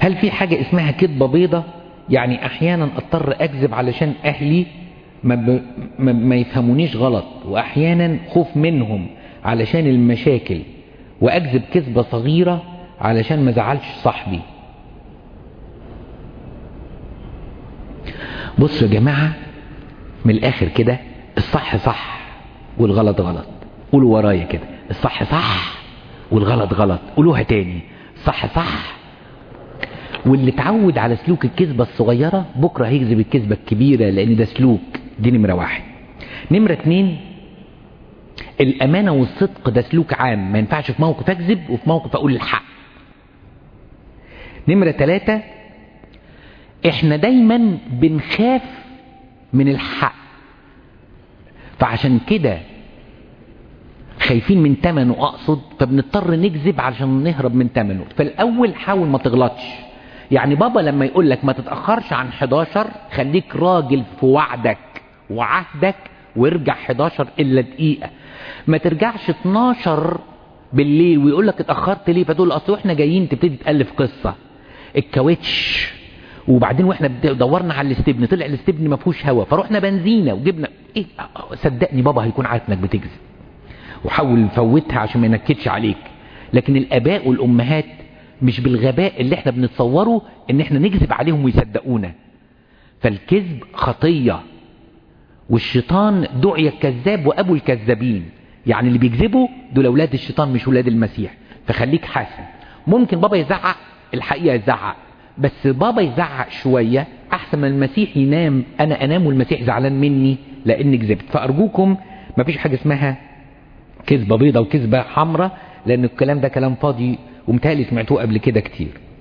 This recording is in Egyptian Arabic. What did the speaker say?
هل في حاجة اسمها كذبة بيضة يعني احيانا اضطر اكذب علشان اهلي ما, ب... ما... ما يفهمونيش غلط واحيانا خوف منهم علشان المشاكل واكذب كذبة صغيرة علشان ما زعلش صاحبي بصوا يا جماعة من الاخر كده الصح صح والغلط غلط قولوا ورايا كده الصح صح والغلط غلط قولوها تاني الصح صح واللي اتعود على سلوك الكذبة الصغيرة بكرة هيكذب الكذبة الكبيرة لان ده سلوك دي نمرة واحد نمرة اتنين الامانة والصدق ده سلوك عام ما ينفعش في موقف اكذب وفي موقف اقول الحق نمرة تلاتة احنا دايما بنخاف من الحق فعشان كده خايفين من تمنه اقصد فبنضطر نكذب علشان نهرب من تمنه فالاول حاول ما تغلطش يعني بابا لما يقول لك ما تتأخرش عن 11 خليك راجل في وعدك وعهدك وارجع 11 الا دقيقة ما ترجعش 12 بالليل ويقول لك اتأخرت ليه فتقول اصل احنا جايين تبتدي تألف قصة الكاوتش وبعدين واحنا دورنا على الاستبن طلع الاستبن ما فيهوش هوا فروحنا بنزينه وجبنا ايه صدقني بابا هيكون عارف انك بتكذب وحاول فوتها عشان ما ينكدش عليك لكن الاباء والامهات مش بالغباء اللي احنا بنتصوره ان احنا نكذب عليهم ويصدقونا فالكذب خطية والشيطان دعي الكذاب وابو الكذابين يعني اللي بيكذبوا دول اولاد الشيطان مش اولاد المسيح فخليك حاسم ممكن بابا يزعق الحقيقة يزعق بس بابا يزعق شوية احسن من المسيح ينام انا انام والمسيح زعلان مني لاني كذبت فارجوكم مفيش حاجة اسمها كذبة بيضة وكذبة حمراء لان الكلام ده كلام فاضي ومتهيألي سمعتوه قبل كده كتير